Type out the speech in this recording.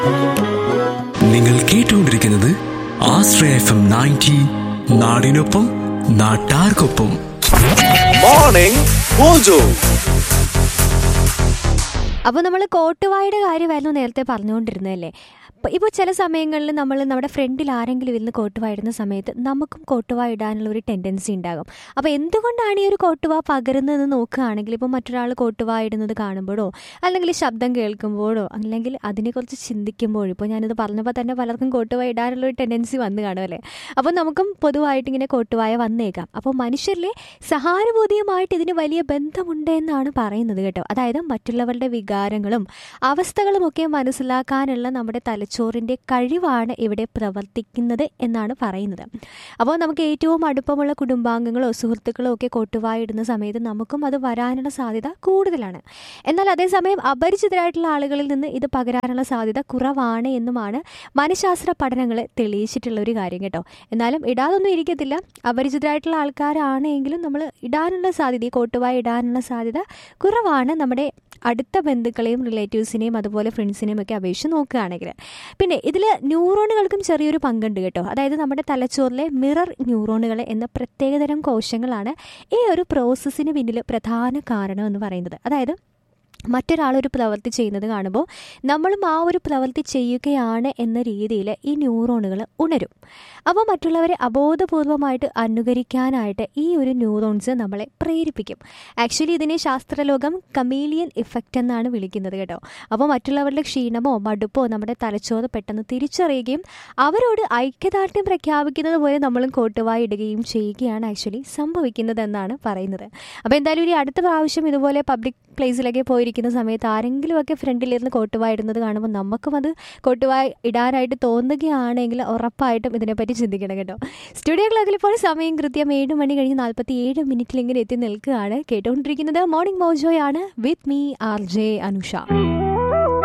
നിങ്ങൾ കേട്ടുകൊണ്ടിരിക്കുന്നത് ആശ്രയ F M ninety നാടിനൊപ്പം നാട്ടാർക്കൊപ്പം മോർണിംഗ് മോജോ അപ്പോൾ നമ്മൾ കോട്ടുവായുടെ കാര്യമായിരുന്നു നേരത്തെ പറഞ്ഞുകൊണ്ടിരുന്നതല്ലേ ഇപ്പോൾ ചില സമയങ്ങളിൽ നമ്മൾ നമ്മുടെ ഫ്രണ്ടിൽ ആരെങ്കിലും ഇരുന്ന് കോട്ടുവായ ഇടുന്ന സമയത്ത് നമുക്കും കോട്ടുവായ ഇടാനുള്ള ഒരു ടെൻഡൻസി ഉണ്ടാകും അപ്പോൾ എന്തുകൊണ്ടാണ് ഈ ഒരു കോട്ടുവ പകരുന്നതെന്ന് നോക്കുകയാണെങ്കിൽ ഇപ്പോൾ മറ്റൊരാൾ കോട്ടുവായ ഇടുന്നത് കാണുമ്പോഴോ അല്ലെങ്കിൽ ശബ്ദം കേൾക്കുമ്പോഴോ അല്ലെങ്കിൽ അതിനെക്കുറിച്ച് ചിന്തിക്കുമ്പോഴോ ഇപ്പോൾ ഞാനിത് പറഞ്ഞപ്പോൾ തന്നെ പലർക്കും കോട്ടുവായ ഇടാനുള്ള ഒരു ടെൻഡൻസി വന്നു കാണുമല്ലേ അപ്പോൾ നമുക്കും പൊതുവായിട്ട് ഇങ്ങനെ കോട്ടുവായ വന്നേക്കാം അപ്പോൾ മനുഷ്യരിലെ സഹാനുഭൂതിയുമായിട്ട് ഇതിന് വലിയ ബന്ധമുണ്ട് എന്നാണ് പറയുന്നത് കേട്ടോ അതായത് മറ്റുള്ളവരുടെ വികാരങ്ങളും അവസ്ഥകളും ഒക്കെ മനസ്സിലാക്കാനുള്ള നമ്മുടെ തലച്ചോറിൻ്റെ കഴിവാണ് ഇവിടെ പ്രവർത്തിക്കുന്നത് എന്നാണ് പറയുന്നത് അപ്പോൾ നമുക്ക് ഏറ്റവും അടുപ്പമുള്ള കുടുംബാംഗങ്ങളോ സുഹൃത്തുക്കളോ ഒക്കെ കൊട്ടുവായിടുന്ന സമയത്ത് നമുക്കും അത് വരാനുള്ള സാധ്യത കൂടുതലാണ് എന്നാൽ അതേസമയം അപരിചിതരായിട്ടുള്ള ആളുകളിൽ നിന്ന് ഇത് പകരാനുള്ള സാധ്യത കുറവാണ് എന്നുമാണ് മനഃശാസ്ത്ര പഠനങ്ങൾ തെളിയിച്ചിട്ടുള്ള ഒരു കാര്യം കേട്ടോ എന്നാലും ഇടാതൊന്നും ഇരിക്കത്തില്ല അപരിചിതരായിട്ടുള്ള ആൾക്കാരാണെങ്കിലും നമ്മൾ ഇടാനുള്ള സാധ്യത ഈ കോട്ടുവായി ഇടാനുള്ള സാധ്യത കുറവാണ് നമ്മുടെ അടുത്ത ബന്ധുക്കളെയും റിലേറ്റീവ്സിനെയും അതുപോലെ ഫ്രണ്ട്സിനെയും ഒക്കെ അപേക്ഷിച്ച് നോക്കുകയാണെങ്കിൽ പിന്നെ ഇതിൽ ന്യൂറോണുകൾക്കും ചെറിയൊരു പങ്കുണ്ട് കേട്ടോ അതായത് നമ്മുടെ തലച്ചോറിലെ മിറർ ന്യൂറോണുകൾ എന്ന പ്രത്യേകതരം കോശങ്ങളാണ് ഈ ഒരു പ്രോസസ്സിന് പിന്നിൽ പ്രധാന കാരണം എന്ന് പറയുന്നത് അതായത് മറ്റൊരാളൊരു പ്രവൃത്തി ചെയ്യുന്നത് കാണുമ്പോൾ നമ്മളും ആ ഒരു പ്രവൃത്തി ചെയ്യുകയാണ് എന്ന രീതിയിൽ ഈ ന്യൂറോണുകൾ ഉണരും അപ്പോൾ മറ്റുള്ളവരെ അബോധപൂർവമായിട്ട് അനുകരിക്കാനായിട്ട് ഈ ഒരു ന്യൂറോൺസ് നമ്മളെ പ്രേരിപ്പിക്കും ആക്ച്വലി ഇതിനെ ശാസ്ത്രലോകം കമീലിയൻ ഇഫക്റ്റ് എന്നാണ് വിളിക്കുന്നത് കേട്ടോ അപ്പോൾ മറ്റുള്ളവരുടെ ക്ഷീണമോ മടുപ്പോ നമ്മുടെ തലച്ചോറ് പെട്ടെന്ന് തിരിച്ചറിയുകയും അവരോട് ഐക്യദാർഢ്യം പ്രഖ്യാപിക്കുന്നത് പോലെ നമ്മളും കോട്ടുവായി ഇടുകയും ചെയ്യുകയാണ് ആക്ച്വലി സംഭവിക്കുന്നതെന്നാണ് പറയുന്നത് അപ്പോൾ എന്തായാലും ഇനി അടുത്ത പ്രാവശ്യം ഇതുപോലെ പബ്ലിക് പ്ലേസിലൊക്കെ പോയിരിക്കുന്ന സമയത്ത് ആരെങ്കിലുമൊക്കെ ഫ്രണ്ടിലിരുന്ന് കോട്ടുവായി ഇടുന്നത് കാണുമ്പോൾ നമുക്കും അത് കോട്ടുവായി ഇടാനായിട്ട് തോന്നുകയാണെങ്കിൽ ഉറപ്പായിട്ടും ഇതിനെപ്പറ്റി ചിന്തിക്കണം കേട്ടോ സ്റ്റുഡിയോ ക്ലാക്കിൽ ഇപ്പോൾ സമയം കൃത്യം ഏഴ് മണി കഴിഞ്ഞ് നാൽപ്പത്തി ഏഴ് മിനിറ്റിൽ ഇങ്ങനെ എത്തി നിൽക്കുകയാണ് കേട്ടുകൊണ്ടിരിക്കുന്നത് മോർണിംഗ് മോജോയാണ് with me R J Anusha